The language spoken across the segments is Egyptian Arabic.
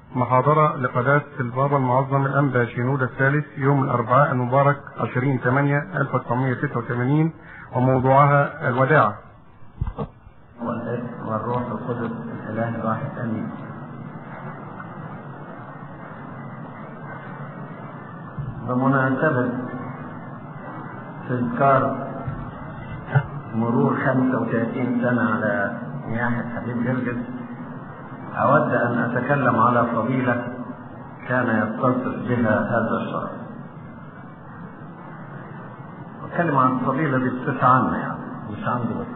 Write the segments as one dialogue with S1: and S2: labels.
S1: محاضرة لقداسة البابا المعظم الأنبا شينودا الثالث يوم الأربعاء المبارك 20 8 1986 وموضوعها الوداعة.
S2: والابن والروح القدس الاله الواحد امين بمناسبة تذكار مرور 35 سنة على مياه الحبيب جرجس أود أن أتكلم على فضيلة كان يتصف بها هذا الشخص أتكلم عن الفضيلة دي بصفة عامة يعني مش عندي بس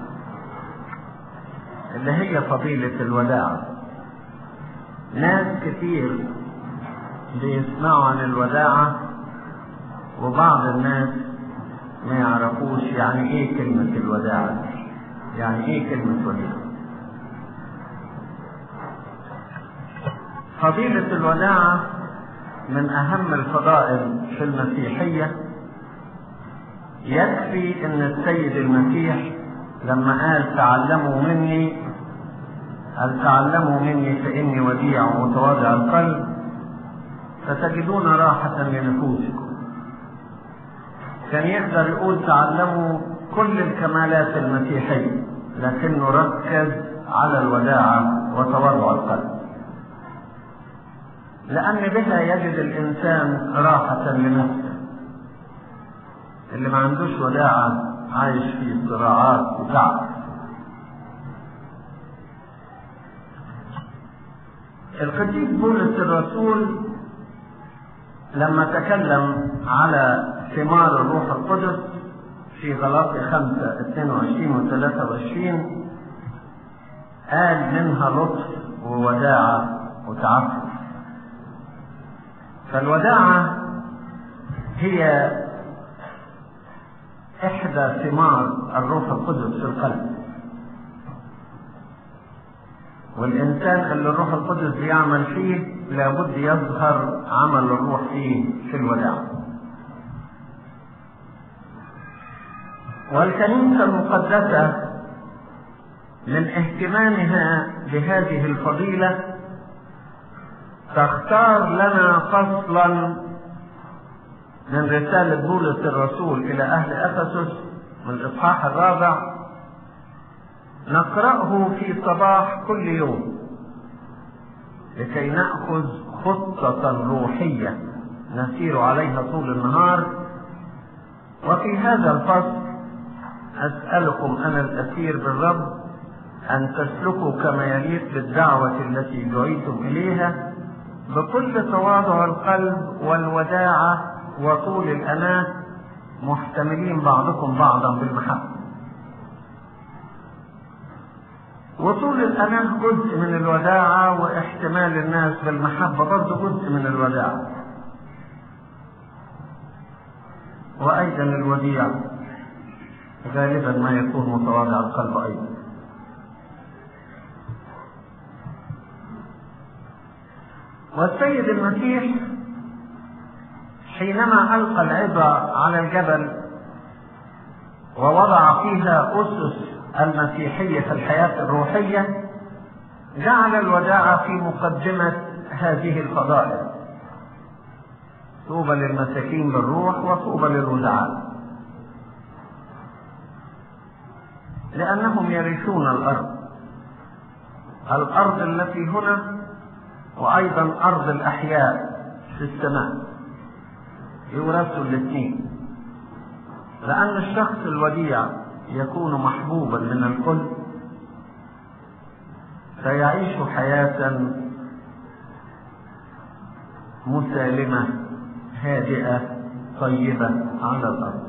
S2: اللي هي فضيلة الوداع ناس كتير بيسمعوا عن الوداعة وبعض الناس ما يعرفوش يعني ايه كلمة الوداعة يعني ايه كلمة وداعة فضيلة الوداعة من أهم الفضائل في المسيحية يكفي أن السيد المسيح لما قال تعلموا مني قال تعلموا مني فإني وديع ومتواضع القلب فتجدون راحة لنفوسكم كان يقدر يقول تعلموا كل الكمالات المسيحية لكنه ركز على الوداعة وتواضع القلب لأن بها يجد الإنسان راحة لنفسه اللي ما عندوش وداعة عايش في صراعات وتعب القديس بولس الرسول لما تكلم على ثمار الروح القدس في غلاطي خمسة 22 و 23 قال منها لطف ووداعة وتعفف فالوداعة هي إحدى ثمار الروح القدس في القلب والإنسان اللي الروح القدس بيعمل فيه لابد يظهر عمل الروح فيه في الوداع والكنيسة المقدسة من اهتمامها بهذه الفضيلة تختار لنا فصلا من رسالة بولس الرسول إلى أهل أفسس من الإصحاح الرابع نقرأه في صباح كل يوم لكي نأخذ خطة روحية نسير عليها طول النهار وفي هذا الفصل أسألكم أنا الأسير بالرب أن تسلكوا كما يليق بالدعوة التي دعيتم إليها بكل تواضع القلب والوداعة وطول الأناة محتملين بعضكم بعضا بالمحبة وطول الأناة جزء من الوداعة واحتمال الناس بالمحبة برضه جزء من الوداعة وأيضا الوديع غالبا ما يكون متواضع القلب أيضا والسيد المسيح حينما ألقى العظة على الجبل ووضع فيها أسس المسيحية في الحياة الروحية جعل الوداعة في مقدمة هذه الفضائل طوبى للمساكين بالروح وطوبى للودعاء لأنهم يرثون الأرض الأرض التي هنا وأيضا أرض الأحياء في السماء يورثوا الاثنين لأن الشخص الوديع يكون محبوبا من الكل فيعيش حياة مسالمة هادئة طيبة على الأرض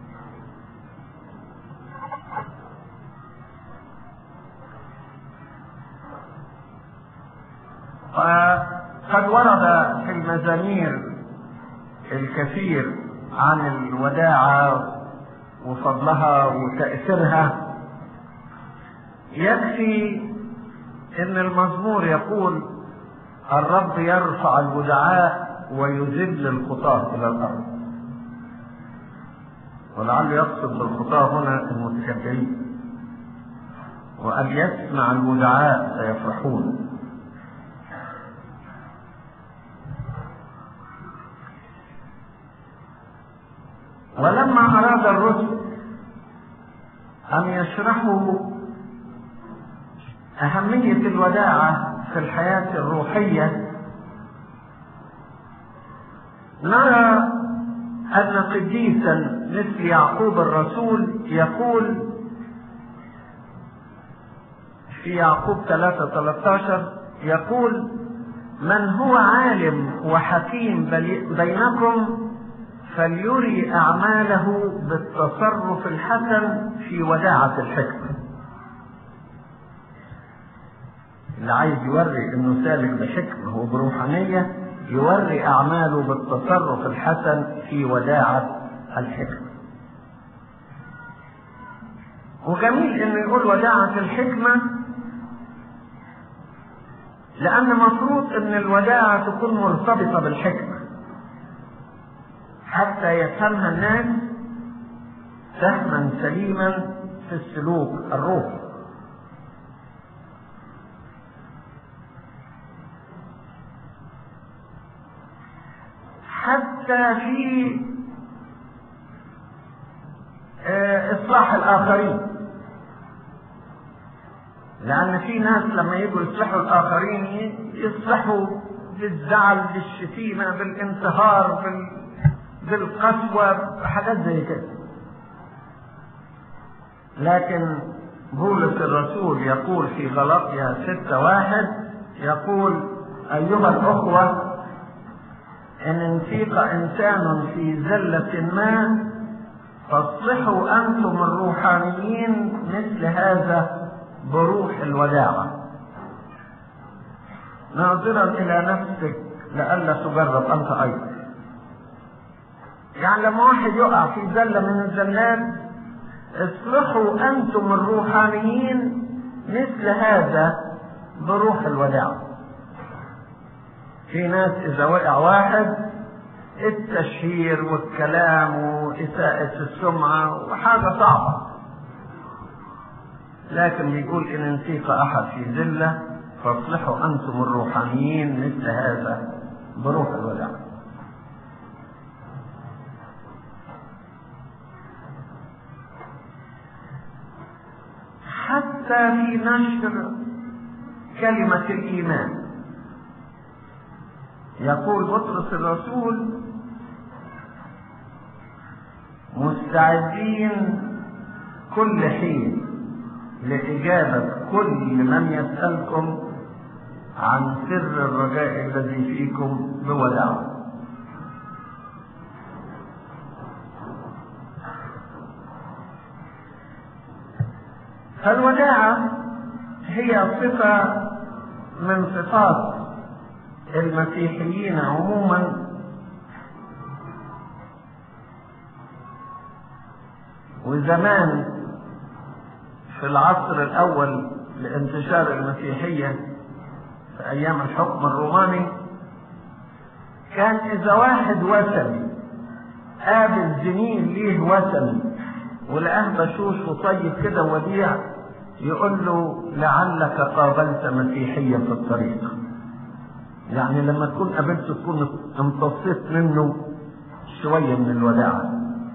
S2: قد ورد في المزامير الكثير عن الوداعة وفضلها وتأثيرها يكفي ان المزمور يقول الرب يرفع الودعاء ويذل الخطاة الى الارض ولعل يقصد بالخطاة هنا المتكبرين وأن يسمع الودعاء سيفرحون أراد الرسل أن يشرحوا أهمية الوداعة في الحياة الروحية نرى أن قديسا مثل يعقوب الرسول يقول في يعقوب 3 13 يقول من هو عالم وحكيم بينكم فليري أعماله بالتصرف الحسن في وداعة الحكمة اللي عايز يوري انه سالك بحكمة وبروحانية يوري أعماله بالتصرف الحسن في وداعة الحكمة وجميل انه يقول وداعة الحكمة لأن مفروض ان الوداعة تكون مرتبطة بالحكمة حتى يفهمها الناس فهما سليما في السلوك الروحي حتى في اصلاح الاخرين لان في ناس لما يجوا يصلحوا الاخرين يصلحوا بالزعل بالشتيمه بالانتهار بال... بالقسوه حاجات زي كده لكن بولس الرسول يقول في غلطيا ستة واحد يقول أيها الأخوة إن انفيق إنسان في زلة ما فاصلحوا أنتم الروحانيين مثل هذا بروح الوداعة ناظرا إلى نفسك لئلا تجرب أنت أيضا يعني لما واحد يقع في زلة من الزلات اصلحوا أنتم الروحانيين مثل هذا بروح الوداعة في ناس إذا وقع واحد التشهير والكلام وإساءة السمعة وحاجة صعبة لكن بيقول إن انسيق أحد في ذلة فاصلحوا أنتم الروحانيين مثل هذا بروح الوداع حتى في نشر كلمة الإيمان يقول بطرس الرسول مستعدين كل حين لإجابة كل من يسألكم عن سر الرجاء الذي فيكم بوداعه فالوداعة هي صفة من صفات المسيحيين عموما وزمان في العصر الأول لانتشار المسيحية في أيام الحكم الروماني كان إذا واحد وثني قابل زميل ليه وثني ولقاه بشوش وطيب كده وديع يقول له لعلك قابلت مسيحية في الطريق يعني لما تكون قابلته تكون امتصيت منه شوية من الوداعة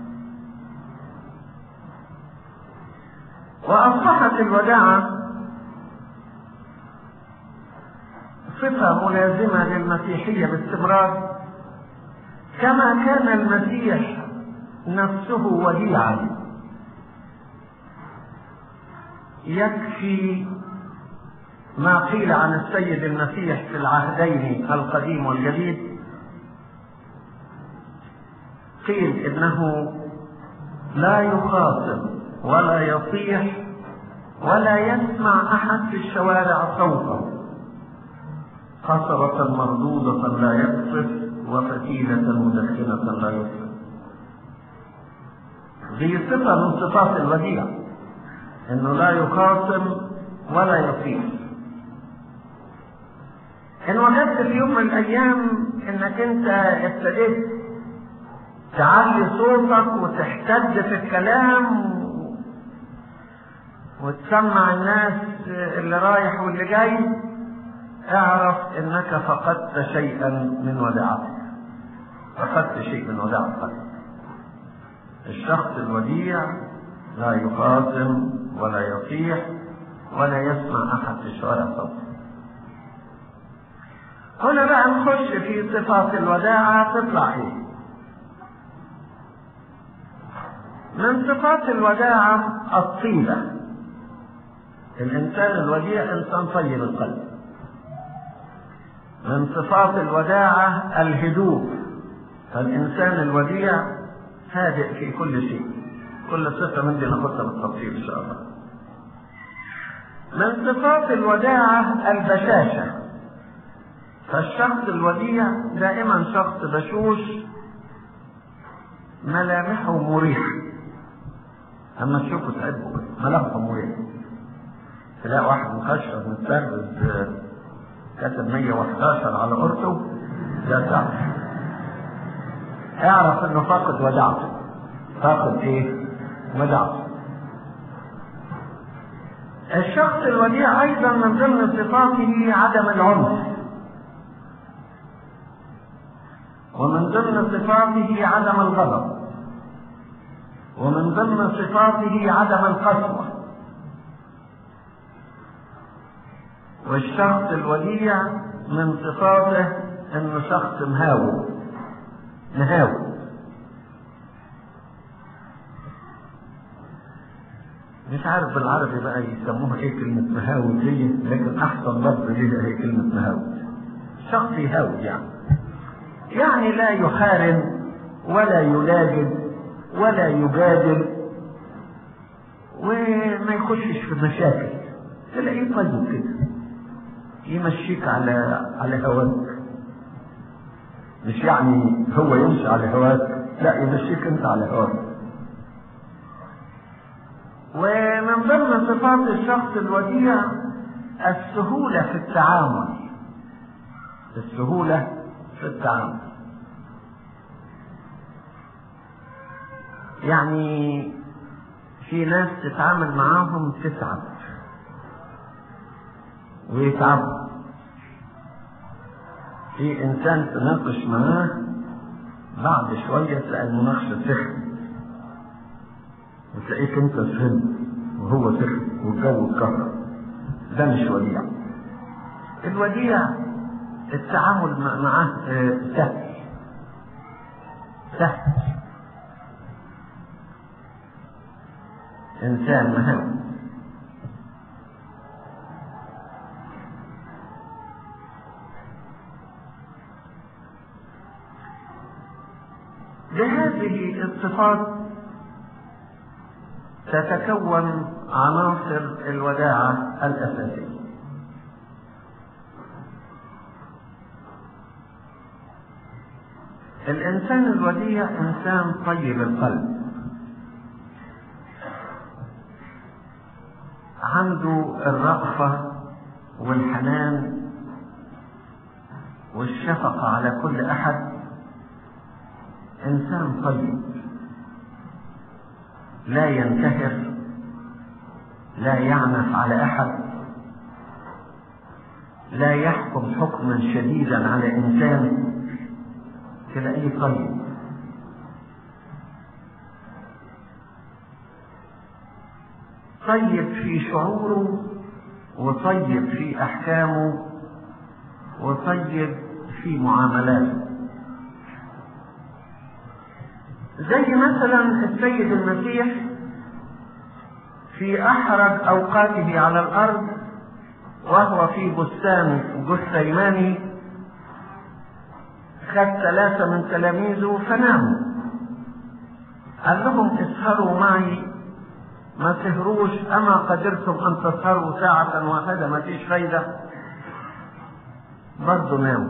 S2: وأصبحت الوداعة صفة ملازمة للمسيحية باستمرار كما كان المسيح نفسه وديعا يكفي ما قيل عن السيد المسيح في العهدين القديم والجديد قيل انه لا يخاطب ولا يصيح ولا يسمع احد في الشوارع صوته قصرة مردودة لا يقصف وفتيلة مدخنة لا يصف دي صفة من صفات الوديع انه لا يخاصم ولا يصيح ان وجدت في يوم من الايام انك انت ابتديت تعلي صوتك وتحتد في الكلام وتسمع الناس اللي رايح واللي جاي اعرف انك فقدت شيئا من وداعتك فقدت شيء من وداعتك الشخص الوديع لا يخاصم ولا يصيح ولا يسمع احد في الشوارع صوته هنا بقى نخش في صفات الوداعة تطلع ايه من صفات الوداعة الطيبة الإنسان الوديع إنسان طيب القلب من صفات الوداعة الهدوء فالإنسان الوديع هادئ في كل شيء كل صفة من دي ناخدها بالتفصيل إن شاء الله من صفات الوداعة البشاشة فالشخص الوديع دائما شخص بشوش ملامحه مريحة أما تشوفه تحبه ملامحه مريحة تلاقي واحد مخشب متبرز كتب 111 على قرطه ده تعرف اعرف انه فاقد وداعته فاقد ايه وداعته الشخص الوديع ايضا من ضمن صفاته عدم العنف ومن ضمن صفاته عدم الغضب ومن ضمن صفاته عدم القسوه والشخص الوديع من صفاته انه شخص مهاوي مهاوي مش عارف بالعربي بقى يسموها ايه كلمة مهاوي دي لكن احسن لفظ ليها هي كلمة مهاوي شخص يهاوي يعني يعني لا يحارب ولا يلاجد ولا يجادل وما يخشش في مشاكل تلاقيه طيب كده يمشيك على على هواك مش يعني هو يمشي على هواك لا يمشيك انت على هواك ومن ضمن صفات الشخص الوديع السهولة في التعامل السهولة في التعامل يعني في ناس تتعامل معاهم تتعب ويتعب في انسان تناقش معاه بعد شوية تلاقي المناقشة سخن وتلاقيك انت سخن وهو سخن والجو اتكهرب ده مش وديع الوديع التعامل معاه سهل سهل انسان مهم بهذه الصفات تتكون عناصر الوداعة الأساسية الإنسان الوديع إنسان طيب القلب عنده الرأفة والحنان والشفقة على كل أحد إنسان طيب لا ينتهر لا يعنف على أحد لا يحكم حكما شديدا على إنسان تلاقيه طيب طيب في شعوره وطيب في أحكامه وطيب في معاملاته زي مثلا السيد المسيح في احرج اوقاته على الارض وهو في بستان جثيماني خد ثلاثة من تلاميذه فناموا قال لهم اسهروا معي ما تهروش اما قدرتم ان تسهروا ساعة واحدة ما فيش فايدة برضه ناموا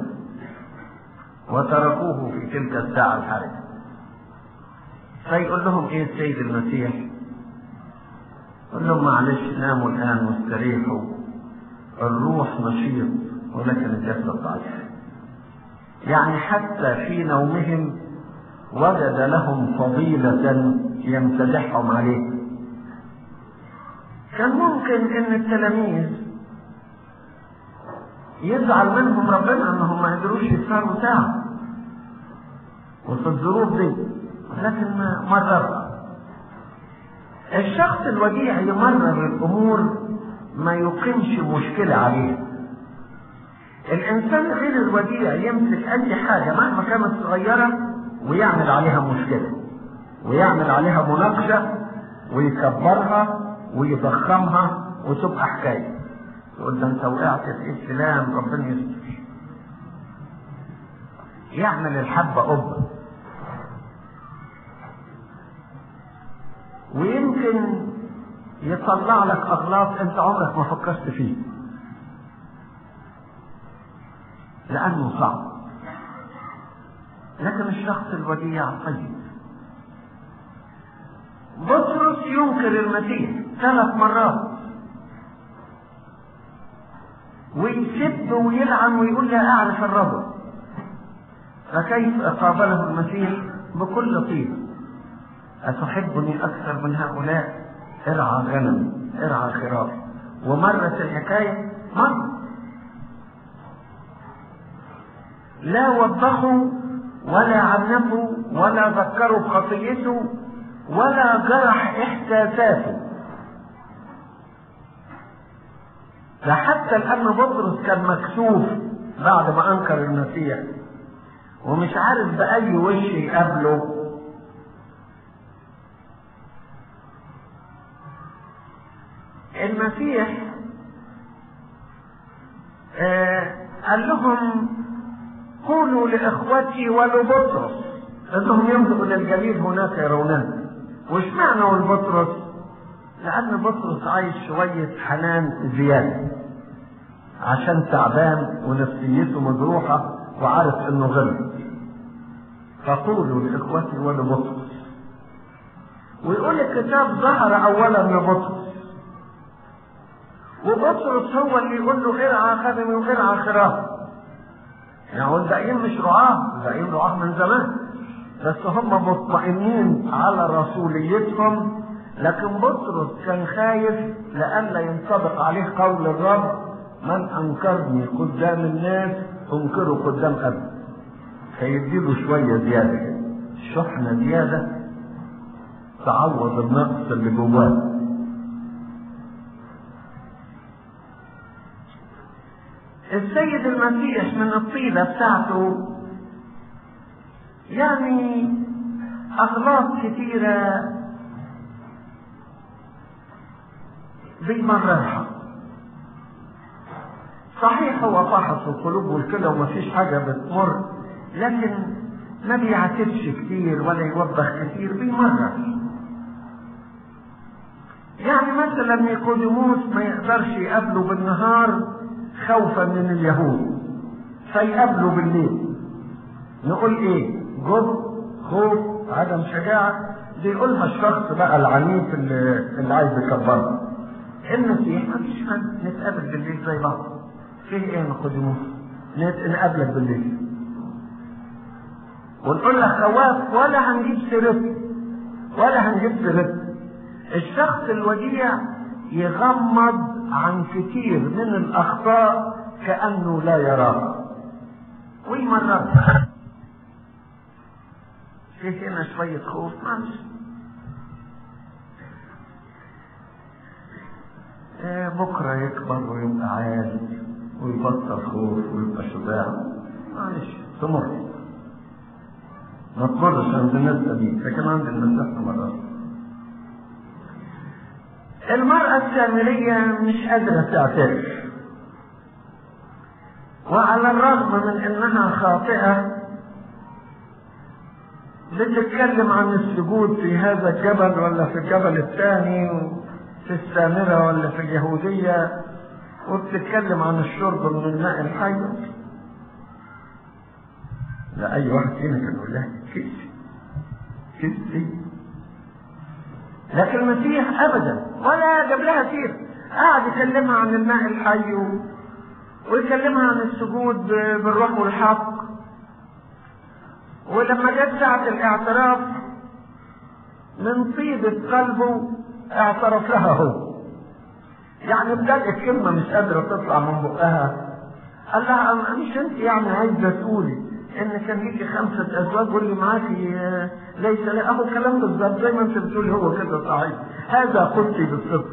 S2: وتركوه في تلك الساعة الحرجة فيقول لهم ايه السيد المسيح يقول لهم معلش ناموا الان واستريحوا الروح نشيط ولكن الجسد ضعيف يعني حتى في نومهم وجد لهم فضيلة يمتدحهم عليه كان ممكن ان التلاميذ يزعل منهم ربنا انهم ما قدروش يسهروا ساعة وفي الظروف دي لكن مرة الشخص الوديع يمرر الامور ما يقيمش مشكلة عليها الانسان غير الوديع يمسك اي حاجة مهما كانت صغيرة ويعمل عليها مشكلة ويعمل عليها مناقشة ويكبرها ويضخمها وتبقى حكاية يقول ده انت وقعت في السلام ربنا يستر يعمل الحبة قبة ويمكن يطلع لك اغلاط انت عمرك ما فكرت فيه لانه صعب لكن الشخص الوديع طيب بطرس ينكر المسيح ثلاث مرات ويسب ويلعن ويقول لا اعرف الرجل فكيف قابله المسيح بكل طيب أتحبني أكثر من هؤلاء ارعى غنم ارعى خراف ومرت الحكاية مرة لا وبخوا ولا عنفوا ولا ذكروا بخطيته ولا جرح احساساته ده حتى الان بطرس كان مكسوف بعد ما انكر المسيح ومش عارف باي وش يقابله المسيح آه قال لهم قولوا لاخوتي ولبطرس انهم يمضوا الى الجليل هناك يروننا وش معنى والبطرس لان بطرس عايش شويه حنان زياده عشان تعبان ونفسيته مجروحه وعارف انه غلط فقولوا لاخوتي ولبطرس ويقول الكتاب ظهر اولا لبطرس وبطرس هو اللي يقول له ارعى خدمي وارعى خرافي يعني الباقيين مش رعاه الباقيين رعاه من زمان بس هم مطمئنين على رسوليتهم لكن بطرس كان خايف لئلا ينطبق عليه قول الرب من انكرني قدام الناس انكره قدام ابي فيديله شويه زياده كده شحنه زياده تعوض النقص اللي جواه السيد المسيح من الطيبة بتاعته يعني أغلاط كثيرة بيمررها صحيح هو فحص القلوب والكلى وما فيش حاجة بتمر لكن ما بيعاتبش كتير ولا يوبخ كتير بيمرر يعني مثلا نيقوديموس ما يقدرش يقابله بالنهار خوفا من اليهود فيقابله بالليل نقول ايه جبن خوف عدم شجاعة دي يقولها الشخص بقى العنيف اللي, اللي عايز يكبرها المسيح ما فيش حد نتقابل بالليل زي بعض فيه ايه نقدموس نقابلك بالليل ونقول لك خواف ولا هنجيب سيرته ولا هنجيب سيرته الشخص الوديع يغمض عن كثير من الاخطاء كانه لا يراها ويمررها في هنا شوية خوف معلش آه بكرة يكبر ويبقى عالي ويبطل خوف ويبقى شجاع معلش تمر ما تمرش عند الناس دي لكن عند الناس مرات المرأة السامرية مش قادرة تعترف وعلى الرغم من انها خاطئة بتتكلم عن السجود في هذا الجبل ولا في الجبل الثاني في السامرة ولا في اليهودية وبتتكلم عن الشرب من الماء الحي لا أي واحد فينا كان يقول لها كيسي كيسي لكن المسيح أبدا ولا جاب لها سير قعد يكلمها عن الماء الحي ويكلمها عن السجود بالروح والحق ولما جت ساعة الاعتراف من طيبة قلبه اعترف لها هو يعني بدأت كلمة مش قادرة تطلع من بقها قال لها مش انت يعني عايزة تقولي ان كان ليكي خمسة ازواج واللي معاكي ليس لا اهو كلام بالظبط زي ما انت بتقولي هو كده صحيح هذا قلت بالصدق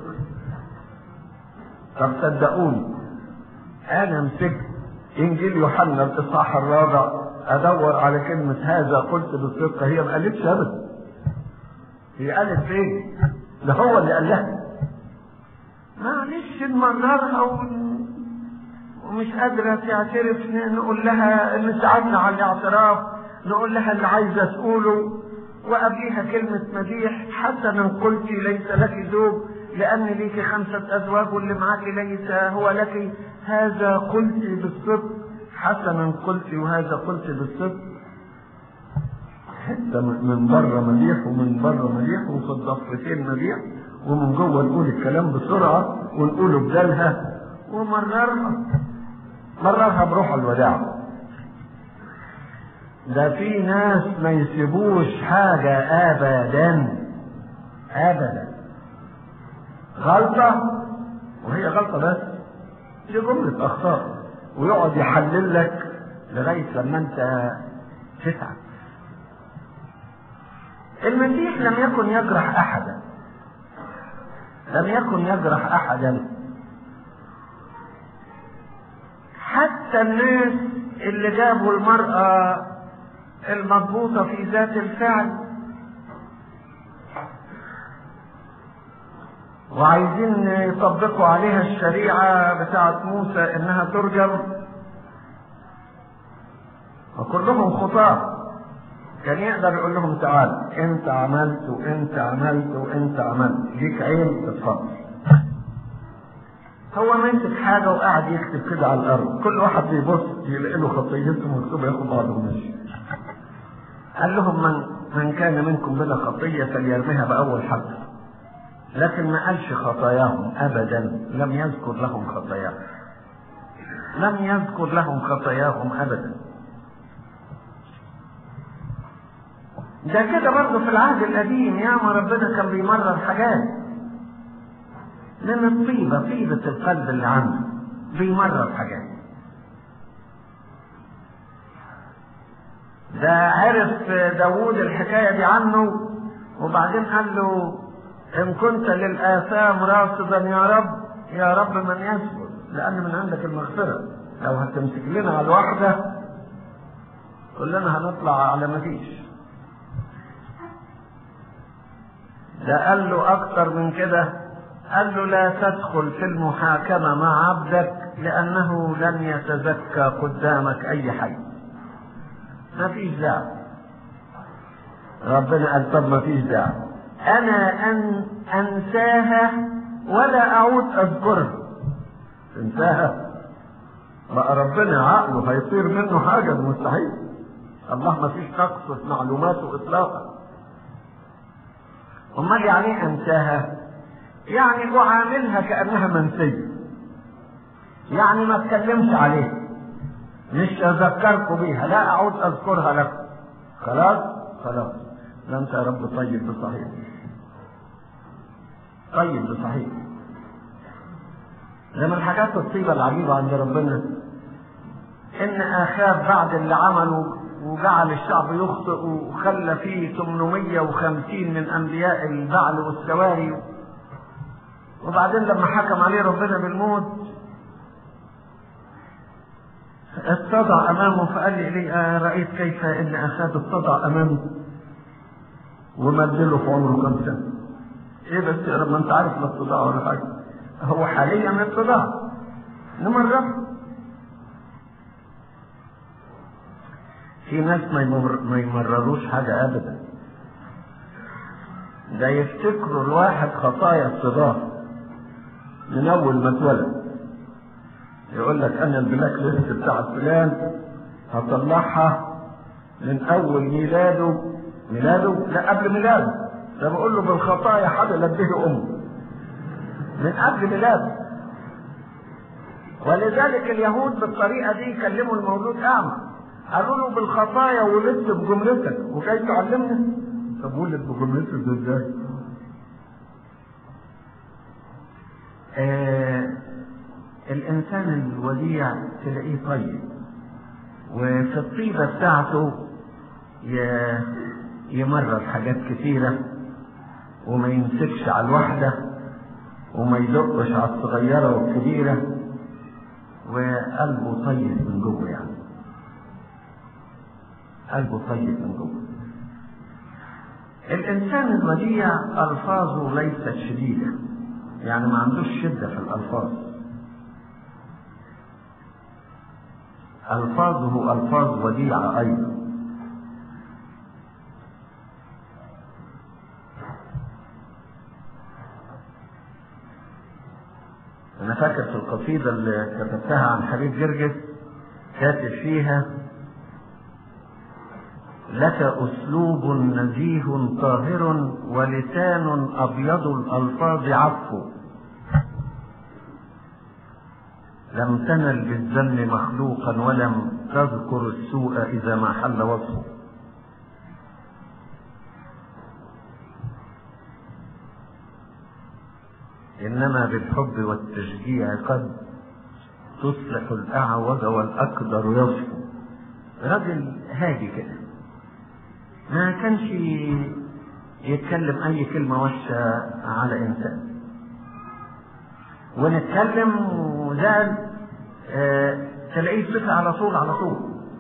S2: طب صدقوني انا مسكت انجيل يوحنا الاصحاح الرابع ادور على كلمه هذا قلت بالصدق هي ما قالتش ابدا هي قالت فين ده هو اللي قال لها معلش نمررها ون... ومش قادرة تعترف نقول لها نساعدنا على الاعتراف نقول لها اللي عايزة تقوله وقبليها كلمة مديح حسنا قلت ليس لك زوج لأن ليك خمسة أزواج واللي معك ليس هو لك هذا قلت بالصدق حسنا قلت وهذا قلت بالصدق حتة من بره مديح ومن بره مديح وفي الضفتين مديح ومن جوه نقول الكلام بسرعة ونقوله بدالها ومررها مررها بروح الوداع ده في ناس ما يسيبوش حاجة أبدا أبدا غلطة وهي غلطة بس دي جملة أخطاء ويقعد يحلل لك لغاية لما أنت تتعب المسيح لم يكن يجرح أحدا لم يكن يجرح أحدا حتى الناس اللي جابوا المرأة المضبوطة في ذات الفعل وعايزين يطبقوا عليها الشريعة بتاعة موسى انها ترجم وكلهم خطاة كان يقدر يقول لهم تعال انت عملت وانت عملت وانت عملت ليك عين اتفضل هو ماسك حاجه وقاعد يكتب كده على الارض كل واحد بيبص يلاقي له خطيته مكتوبه ياخد بعضه وماشي قال لهم من من كان منكم بلا خطيه فليرميها باول حجر لكن ما قالش خطاياهم ابدا لم يذكر لهم خطاياهم لم يذكر لهم خطاياهم ابدا ده كده برضه في العهد القديم ياما ربنا كان بيمرر حاجات من الطيبة طيبة القلب اللي عنده بيمرر حاجات ده عرف داوود الحكاية دي عنه وبعدين قال له إن كنت للآثام راصدا يا رب يا رب من يصبر لأن من عندك المغفرة لو هتمسك لنا على الواحدة كلنا هنطلع على مفيش ده قال له أكتر من كده قال له لا تدخل في المحاكمة مع عبدك لأنه لن يتزكى قدامك أي حي ما فيش داعي ربنا قال طب ما فيش داعي أنا أن أنساها ولا أعود أذكرها تنساها بقى ربنا عقله هيطير منه حاجة مستحيل الله ما فيش نقص في معلوماته إطلاقا أمال يعني إيه أنساها؟ يعني أعاملها كأنها منسية يعني ما اتكلمش عليها مش أذكركم بيها لا أعود أذكرها لكم خلاص خلاص ده أنت يا رب طيب بصحيح طيب بصحيح ده من الحاجات الطيبة العجيبة عند ربنا إن آخاب بعد اللي عمله وجعل الشعب يخطئ وخلى فيه 850 من أنبياء البعل والسواري وبعدين لما حكم عليه ربنا بالموت اتضع امامه فقال لي إلي آه رايت كيف ان اخاب اتضع امامه ومدله في عمره كم سنه ايه بس لما انت عارف لا اتضاع ولا حاجه هو حاليا اتضاع نمرة في ناس ما, يمر... ما يمرروش حاجة أبدا ده يفتكروا الواحد خطايا اتضاع من أول ما اتولد يقول لك انا البلاك ليست بتاع فلان هطلعها من اول ميلاده ميلاده لا قبل ميلاده ده بقول له بالخطايا حبلت به امه من قبل ميلاده ولذلك اليهود بالطريقه دي كلموا المولود اعمى قالوا له بالخطايا ولدت بجملتك وجاي تعلمنا طب ولد بجملتك ده ازاي؟ آه الإنسان الوديع تلاقيه طيب وفي الطيبة بتاعته يمرر حاجات كثيرة وما يمسكش على الواحدة وما يدقش على الصغيرة والكبيرة وقلبه طيب من جوه يعني قلبه طيب من جوه الإنسان الوديع ألفاظه ليست شديدة يعني ما عندوش شدة في الألفاظ ألفاظه ألفاظ وديعة أيضا أنا فاكر في القصيدة اللي كتبتها عن حبيب جرجس كاتب فيها لك أسلوب نزيه طاهر ولسان أبيض الألفاظ عفو لم تنل بالذم مخلوقا ولم تذكر السوء إذا ما حل وصفه إنما بالحب والتشجيع قد تصلح الأعوج والأقدر يصفو راجل هادي كده ما كانش يتكلم أي كلمة وحشة على إنسان ونتكلم وزاد آه تلاقيه صفة على طول على طول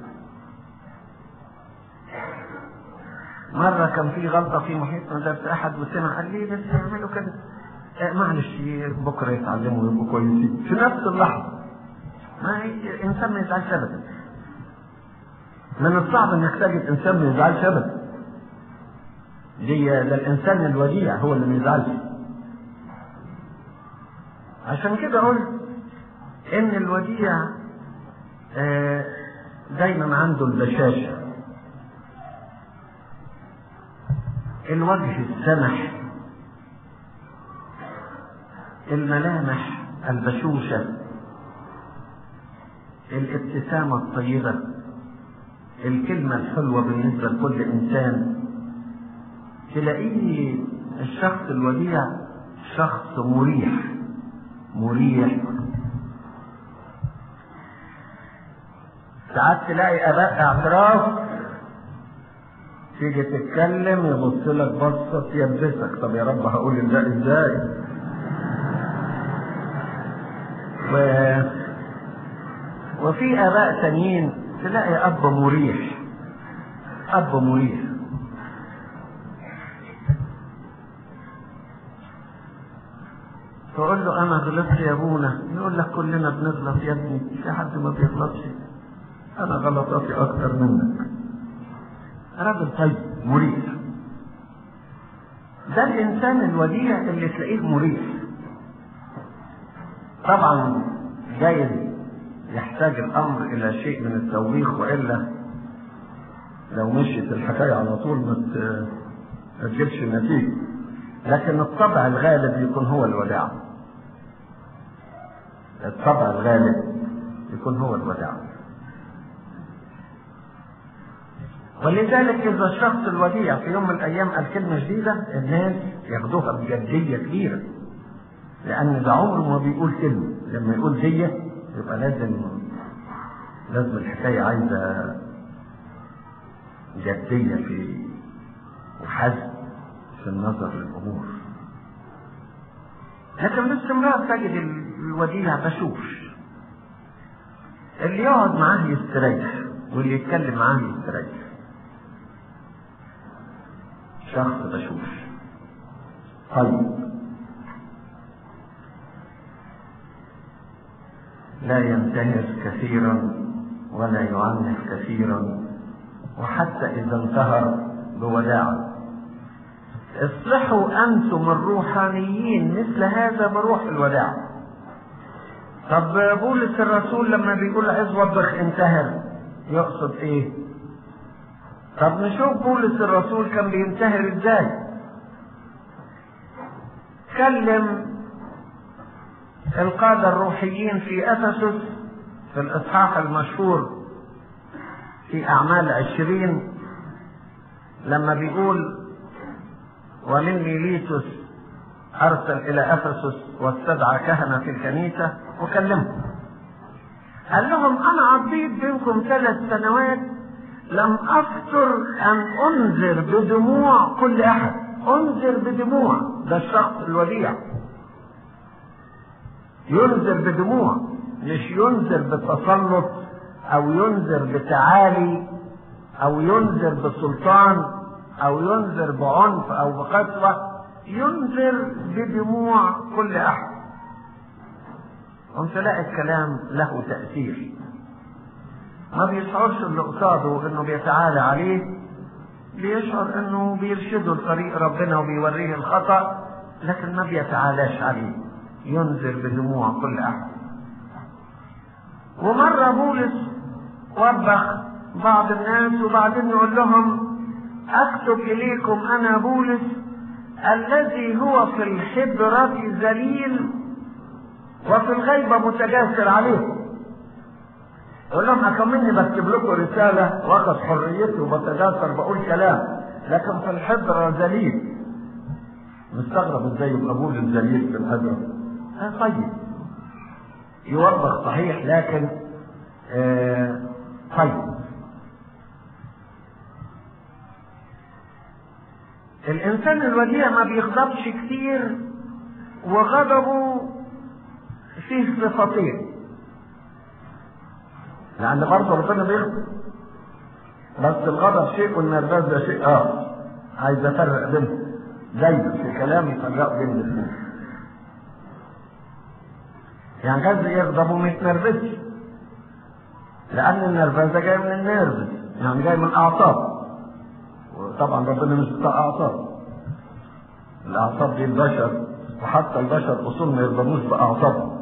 S2: مرة كان في غلطة في محيط مدرسة أحد وسمع قال لي بس يعملوا كده آه معلش بكرة يتعلموا ويبقوا كويسين في نفس اللحظة ما هي إنسان ما يزعلش أبدا من الصعب إنك تجد إنسان ما يزعلش أبدا دي ده الإنسان الوديع هو اللي ما يزعلش عشان كده قلت ان الوديع آه دايما عنده البشاشة الوجه السمح الملامح البشوشة الابتسامة الطيبة الكلمة الحلوة بالنسبة لكل إنسان تلاقيه الشخص الوديع شخص مريح مريح ساعات تلاقي اباء اعتراف تيجي تتكلم يبص لك بصه يلبسك طب يا رب هقول ده ازاي و... وفي اباء تانيين تلاقي اب مريح اب مريح تقول له انا غلطت يا ابونا يقول لك كلنا بنغلط يا ابني في حد ما بيغلطش انا غلطاتي اكتر منك راجل طيب مريح ده الانسان الوديع اللي تلاقيه مريح طبعا جايز يحتاج الامر الى شيء من التوبيخ والا لو مشيت الحكايه على طول ما تجيبش نتيجه لكن الطبع الغالب يكون هو الوداع الطبع الغالب يكون هو الوداع ولذلك إذا الشخص الوديع في يوم من الأيام قال كلمة جديدة الناس ياخدوها بجدية كبيرة لأن ده عمره ما بيقول كلمة لما يقول دية يبقى لازم لازم الحكاية عايزة جدية في وحزم في النظر للأمور لكن باستمرار تجد الوديع بشوش اللي يقعد معاه يستريح واللي يتكلم معاه يستريح شخص بشوش طيب لا ينتهر كثيرا ولا يعنف كثيرا وحتى إذا انتهر بوداعه اصلحوا أنتم الروحانيين مثل هذا بروح الوداع طب بولس الرسول لما بيقول عز وبخ انتهر يقصد ايه طب نشوف بولس الرسول كان بينتهر ازاي كلم القادة الروحيين في أفسس في الإصحاح المشهور في أعمال عشرين لما بيقول ومن ميليتوس أرسل إلى أفسس واستدعى كهنة في الكنيسة وكلمهم قال لهم أنا عضيت بينكم ثلاث سنوات لم أفتر أن أنذر بدموع كل أحد انذر بدموع ده الشخص الوديع ينذر بدموع مش ينذر بتسلط او ينذر بتعالي او ينذر بسلطان او ينذر بعنف او بقسوة ينذر بدموع كل احد قمت تلاقي الكلام له تأثير ما بيشعرش اللي قصاده انه بيتعالى عليه بيشعر انه بيرشده لطريق ربنا وبيوريه الخطأ لكن ما بيتعالاش عليه ينذر بدموع كل احد ومرة بولس وبخ بعض الناس وبعدين يقول لهم اكتب اليكم انا بولس الذي هو في الحبرة ذليل وفي الغيبة متجاسر عليكم يقول لهم اكملني بكتب لكم رسالة واخد حريتي وبتجاسر بقول كلام لكن في الحبرة ذليل مستغرب ازاي يبقى بولس ذليل في الحبرة آه طيب يوبخ صحيح لكن آه طيب الانسان الوديع ما بيغضبش كتير وغضبه فيه صفتين لان برضه ربنا بيغضب بس الغضب شيء والنرفز شيء اخر عايز افرق بينهم دايما في كلامي فرق بين الاثنين يعني غاز يغضب وما يتنرفزش لان النرفزه جايه من النيرفز يعني جاي من الاعصاب وطبعا ربنا مش بتاع اعصاب الاعصاب دي البشر وحتى البشر اصول ما يرضموش باعصابهم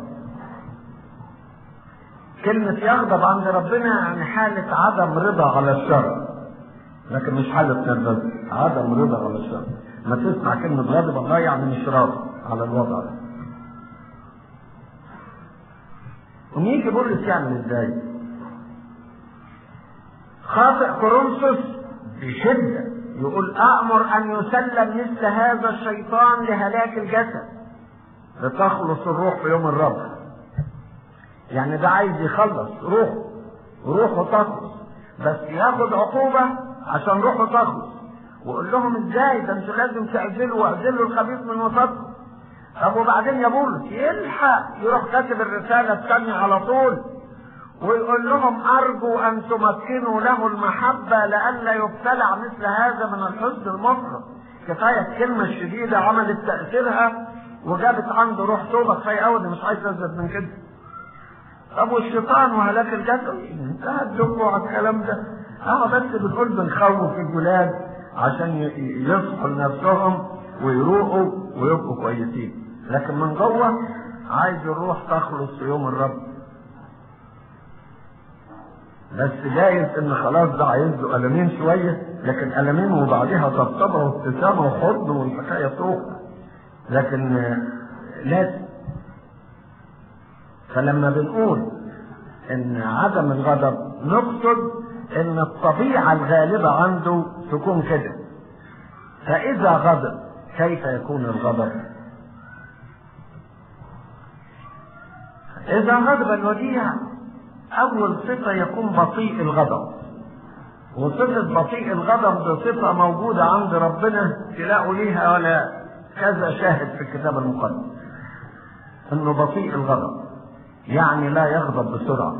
S2: كلمة يغضب عند ربنا يعني حالة عدم رضا على الشر لكن مش حالة نرفزة عدم رضا على الشر ما تسمع كلمة غضب الله يعني مش راضي على الوضع ده وميجي بولس يعمل ازاي؟ خاطئ كورنثوس بشدة يقول أأمر أن يسلم مثل هذا الشيطان لهلاك الجسد لتخلص الروح في يوم الرب يعني ده عايز يخلص روح روحه تخلص بس ياخد عقوبة عشان روحه تخلص وقول لهم ازاي ده انتوا لازم تعزلوا واعزلوا الخبيث من وسطكم طب وبعدين يا بولس يلحق يروح كاتب الرسالة الثانية على طول ويقول لهم أرجو أن تمكنوا له المحبة لئلا يبتلع مثل هذا من الحزن المفرط كفاية الكلمة الشديدة عملت تأثيرها وجابت عنده روح توبة كفاية أوي مش عايز أزيد من كده طب والشيطان وهلاك الجسد انتهت لكم على الكلام ده اه بس بنقول بنخوف الولاد عشان يصحوا لنفسهم ويروحوا ويبقوا كويسين لكن من جوه عايز الروح تخلص في يوم الرب بس جايز ان خلاص ده عايز له قلمين شويه لكن قلمين وبعديها طبطبه وابتسامه وحضن والحكايه تروح لكن لازم فلما بنقول ان عدم الغضب نقصد ان الطبيعه الغالبه عنده تكون كده فاذا غضب كيف يكون الغضب اذا غضب الوديع أول صفة يكون بطيء الغضب وصفة بطيء الغضب دي صفة موجودة عند ربنا تلاقوا ليها ولا كذا شاهد في الكتاب المقدس انه بطيء الغضب يعني لا يغضب بسرعة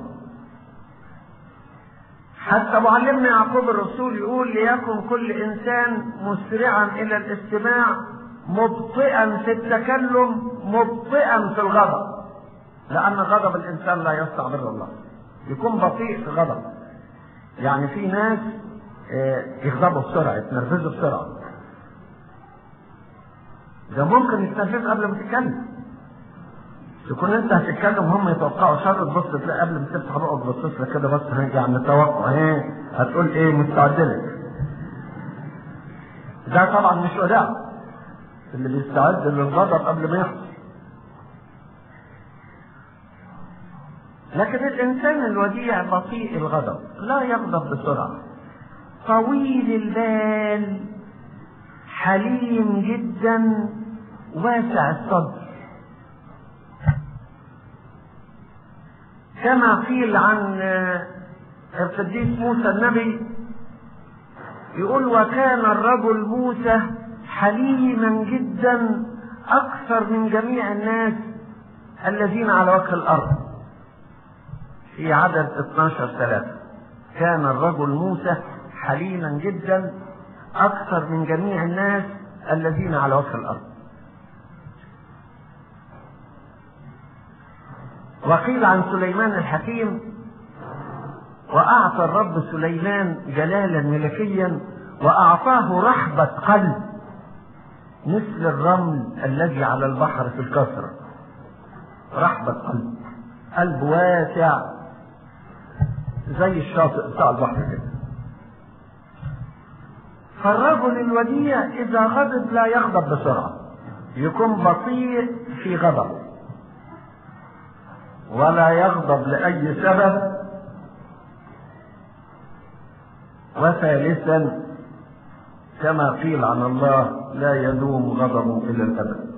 S2: حتى معلمنا يعقوب الرسول يقول ليكن كل انسان مسرعا الى الاستماع مبطئا في التكلم مبطئا في الغضب لان غضب الانسان لا يستعبر الله يكون بطيء في غضب يعني في ناس يغضبوا بسرعه يتنرفزوا بسرعه ده ممكن يتنرفز قبل ما تتكلم تكون انت هتتكلم هم يتوقعوا شر تبص تلاقي قبل ما تفتح بقك تبص لك كده بس يعني توقع ايه هتقول ايه مستعد لك ده طبعا مش وداع اللي بيستعد للغضب قبل ما يحصل لكن الإنسان الوديع بطيء الغضب لا يغضب بسرعة طويل البال حليم جدا واسع الصدر كما قيل عن القديس موسى النبي يقول وكان الرجل موسى حليما جدا اكثر من جميع الناس الذين على وجه الارض في عدد 12 ثلاثة كان الرجل موسى حليما جدا اكثر من جميع الناس الذين على وجه الارض وقيل عن سليمان الحكيم واعطى الرب سليمان جلالا ملكيا واعطاه رحبه قلب مثل الرمل الذي على البحر في الكسره رحبه قلب قلب واسع زي الشاطئ بتاع البحر كده فالرجل الوديع اذا غضب لا يغضب بسرعه يكون بطيء في غضبه ولا يغضب لاي سبب وثالثا كما قيل عن الله لا يدوم غضبه الى الابد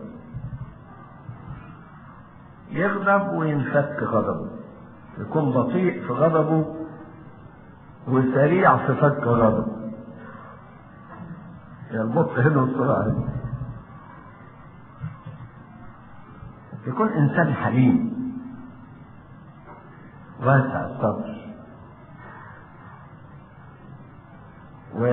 S2: يغضب وينفك غضبه يكون بطيء في غضبه وسريع في فك غضبه يا البطء هنا والسرعه هنا يكون انسان حليم واسع الصدر و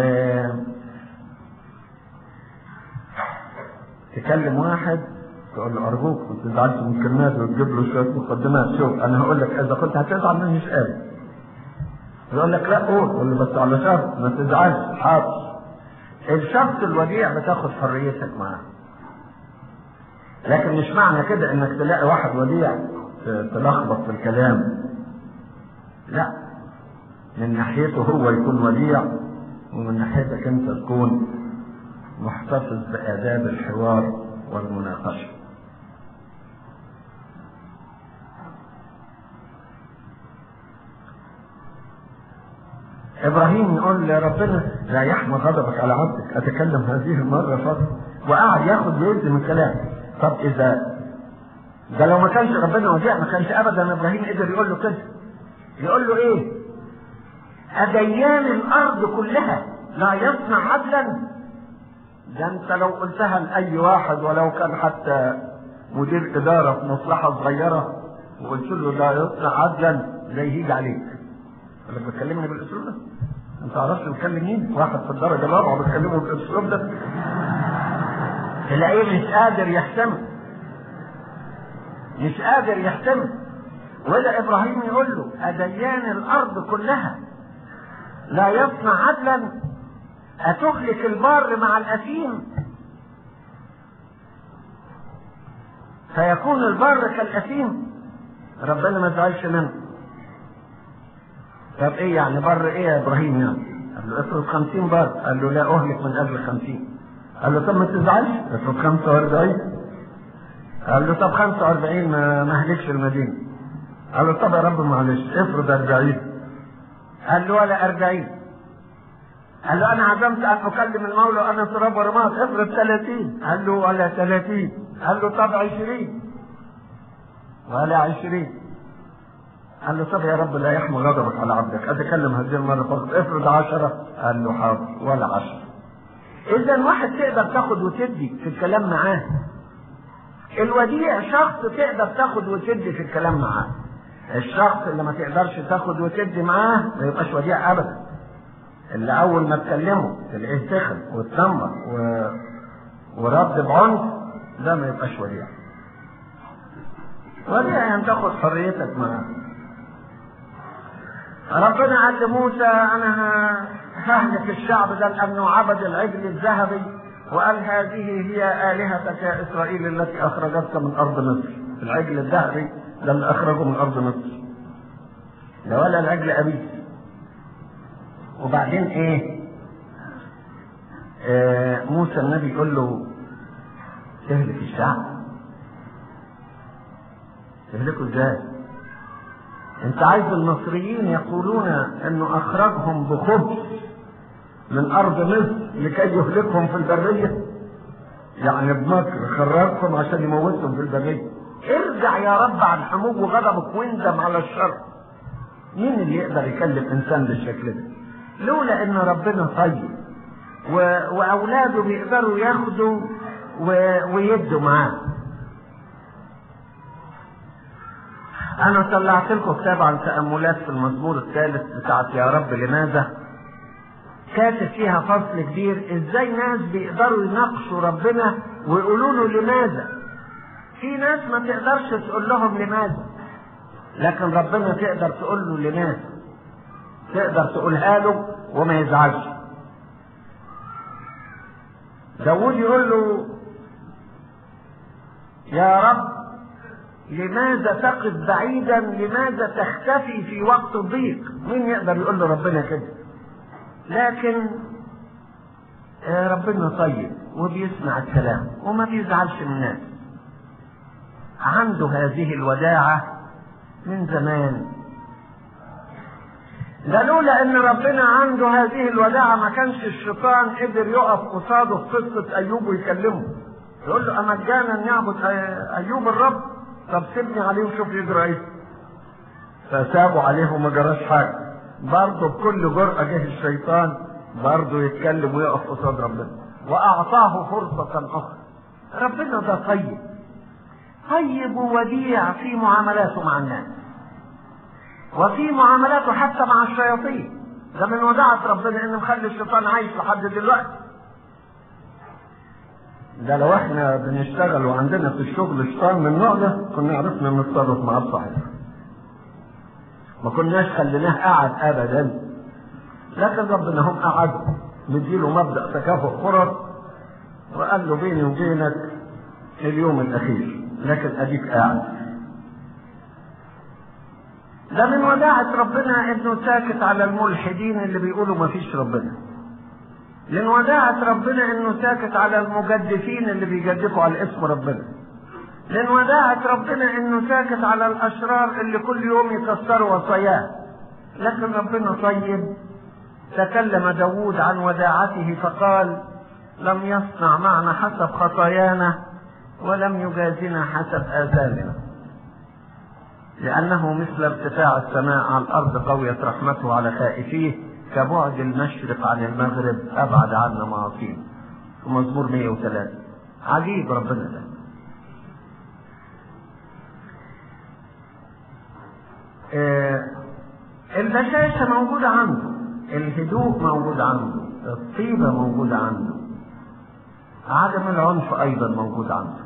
S2: تكلم واحد تقول له ارجوك ما تزعلش من الكلمات وتجيب له شويه مقدمات شوف انا هقول لك اذا كنت هتزعل مني مش قادر يقول لك لا قول قول له بس على شرط ما تزعلش حاضر الشخص الوديع بتاخد حريتك معاه لكن مش معنى كده انك تلاقي واحد وديع تلخبط في الكلام لا من ناحيته هو يكون وديع ومن ناحيتك انت تكون محتفظ بآداب الحوار والمناقشة ابراهيم يقول لربنا لا يحمى غضبك على عبدك اتكلم هذه المره فقط وقعد ياخد ويدي من كلام طب اذا ده لو ما كانش ربنا وديع ما كانش ابدا ابراهيم قدر يقول له كده يقول له ايه أديان الأرض كلها لا يصنع عدلا ده أنت لو قلتها لأي واحد ولو كان حتى مدير إدارة في مصلحة صغيرة وقلت له لا يصنع عدلا ده يهيج عليك قال لك بتكلمني بالأسلوب ده أنت عرفت بتكلم مين؟ واحد في الدرجة الرابعة بتكلمه بالأسلوب ده تلاقيه مش قادر يحتمل مش قادر يحتمل ولا ابراهيم يقول له اديان الارض كلها لا يصنع عدلا اتهلك البار مع الاثيم فيكون البر كالاثيم ربنا ما زعلش منه طب ايه يعني بر ايه يا ابراهيم يعني قال له افرض خمسين بر قال له لا اهلك من اجل خمسين قال له طب ما تزعلش افرض خمسة واربعين قال له طب خمسة واربعين ما اهلكش المدينة قال له طب يا رب معلش افرض أربعين قال له ولا أربعين قال له أنا عزمت أن أكلم المولى وأنا تراب ورماد افرض ثلاثين قال له ولا ثلاثين قال له طب عشرين ولا عشرين قال له طب يا رب لا يحمل غضبك على عبدك أتكلم هذه المرة فقط افرض عشرة قال له حاضر ولا عشرة إذا واحد تقدر تاخد وتدي في الكلام معاه الوديع شخص تقدر تاخد وتدي في الكلام معاه الشخص اللي ما تقدرش تاخد وتدي معاه ما يبقاش وديع ابدا اللي اول ما تكلمه تلاقيه سخن واتنمر و... ورد بعنف ده ما يبقاش وديع وديع يعني تاخد حريتك معاه ربنا قال لموسى انا ههلك الشعب ده لانه عبد العجل الذهبي وقال هذه هي الهتك يا اسرائيل التي اخرجتك من ارض مصر العجل الذهبي ده اللي اخرجه من ارض مصر ده ولا العجل ابيه وبعدين ايه آه موسى النبي يقول له تهلك الشعب تهلكه ازاي انت عايز المصريين يقولون انه اخرجهم بخبز من ارض مصر لكي يهلكهم في البريه يعني بمصر خرجكم عشان يموتهم في البريه ارجع يا رب عن حموم وغضبك واندم على الشر مين اللي يقدر يكلم انسان بالشكل ده لولا ان ربنا طيب و... واولاده بيقدروا ياخدوا و... ويدوا معاه انا طلعت لكم كتاب عن تاملات في المزمور الثالث بتاعت يا رب لماذا كاتب فيها فصل كبير ازاي ناس بيقدروا يناقشوا ربنا ويقولوا له لماذا في ناس ما تقدرش تقول لهم لماذا لكن ربنا تقدر تقول له لماذا تقدر تقولها له وما يزعلش داود يقول له يا رب لماذا تقف بعيدا لماذا تختفي في وقت الضيق مين يقدر يقول له ربنا كده لكن ربنا طيب وبيسمع الكلام وما بيزعلش من الناس عنده هذه الوداعة من زمان ده لولا ان ربنا عنده هذه الوداعة ما كانش الشيطان قدر يقف قصاده في قصة ايوب ويكلمه يقول له امجانا يعبد ايوب الرب طب سيبني عليه وشوف يجرى ايه فسابوا عليه وما جراش حاجة برضه بكل جرأة جه الشيطان برضه يتكلم ويقف قصاد ربنا واعطاه فرصة اخرى ربنا ده طيب طيب ووديع في معاملاته مع الناس وفي معاملاته حتى مع الشياطين ده من وداعة ربنا انه مخلي الشيطان عايش لحد دلوقتي ده لو احنا بنشتغل وعندنا في الشغل شيطان من النوع ده كنا عرفنا نتصرف معاه صحيح ما كناش خليناه قاعد ابدا لكن ربنا هم قعدوا مديله مبدا تكافؤ فرص وقال له بيني وبينك اليوم الاخير لكن اديك قاعد ده من وداعة ربنا انه ساكت على الملحدين اللي بيقولوا ما فيش ربنا من وداعة ربنا انه ساكت على المجدفين اللي بيجدفوا على اسم ربنا من وداعة ربنا انه ساكت على الاشرار اللي كل يوم يكسروا وصاياه لكن ربنا طيب تكلم داود عن وداعته فقال لم يصنع معنا حسب خطايانا ولم يجازنا حسب آثامنا لأنه مثل ارتفاع السماء على الأرض قويت رحمته على خائفيه كبعد المشرق عن المغرب أبعد عنا معاصيه في مزمور 103 عجيب ربنا ده آه البشاشة موجودة عنده الهدوء موجود عنده الطيبة موجودة عنده عدم العنف أيضا موجود عنده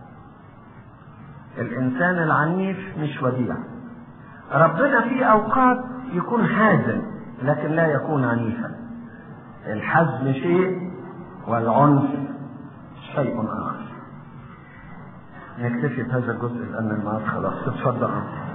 S2: الإنسان العنيف مش وديع ربنا في أوقات يكون حازم لكن لا يكون عنيفا الحزم شيء والعنف شيء آخر نكتفي بهذا الجزء لأن المعاد خلاص اتفضل